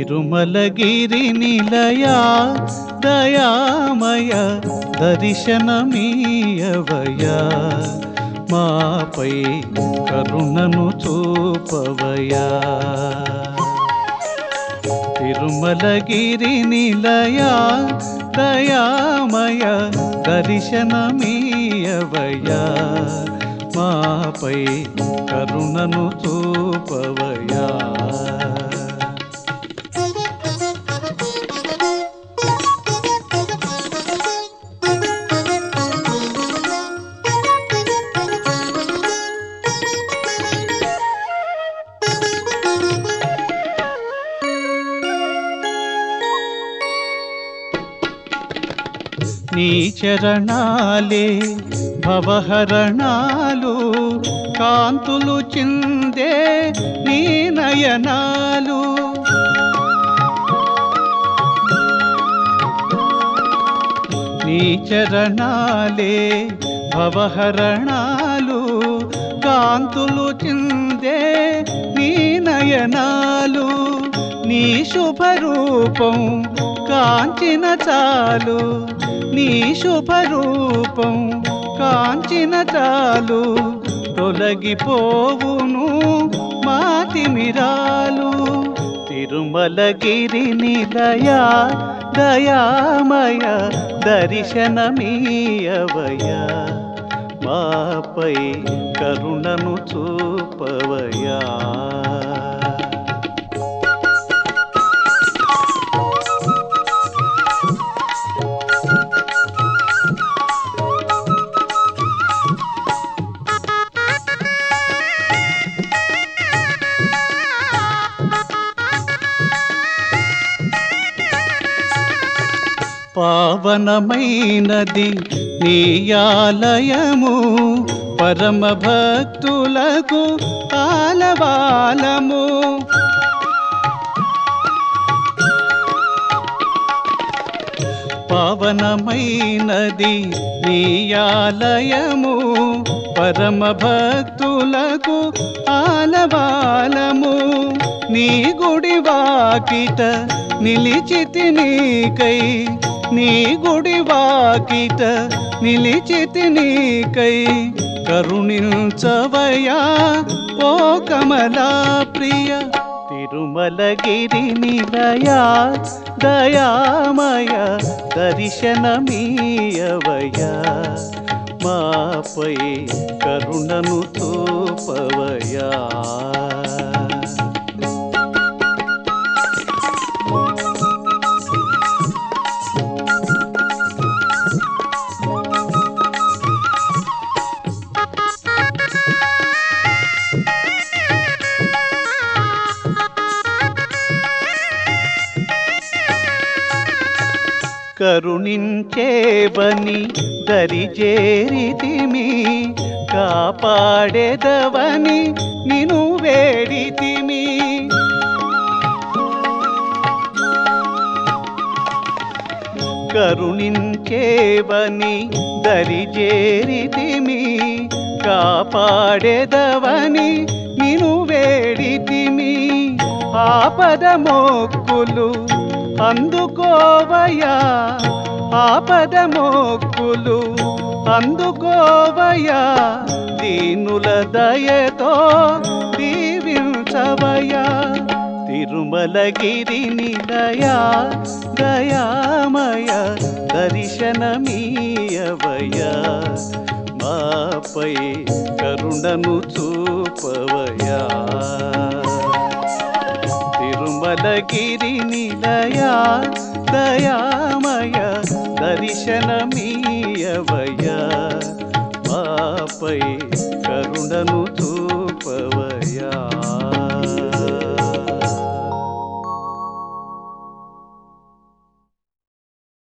తిరుమలగిరి నిలయా దయామయ దర్శనమీయవయా మాపై కరుణను చూపవయా తిరుమలగిరి నిలయా దయామయ దర్శనమీయవయా మాపై కరుణను చూపవయా నీ చరణాలే భవహరణాలు కాంతులు చిందే నీ నయనాలు నీ చరణాలే భవహరణాలు కాంతులు చిందే నీ నయనాలు నీ శుభరూపం కాంచిన చాలు నీ శుభరూపం కాంచిన చాలు తొలగిపోవును మాతిమిరాలు తిరుమలగిరి నిలయా దయామయ దర్శనమీయవయా మాపై కరుణను చూపవయా పావనమైనది నీ ఆలయము పరమ భక్తులకు ఆలవాలము పావనమైనది నీ ఆలయము పరమ భక్తులకు ఆలవాలము నీ గుడి వాకిట నిలిచితి నీకై నీ గుడి వాకిట నిలిచితి నీకై కరుణించవయా ఓ కమలా ప్రియ తిరుమలగిరి నిలయా దయామయ దర్శనమీయవయా మాపై కరుణను చూపవయా కరుణించేవని దరిజేరితిమి కాపాడేదవని నిను వేడితిమి కరుణించేవని దరిజేరితిమి కాపాడేదవని నిను వేడితిమి ఆపద మొక్కులు అందుకోవయా ఆపద మొక్కులు అందుకోవయా దీనుల దయతో దీవించవయా తిరుమలగిరి నిలయా దయామయ దర్శనమీయవయా మాపై కరుణను చూపవయా తిరుమలగిరి నిలయా దయామయ దర్శనమీయవయా మాపై కరుణను చూ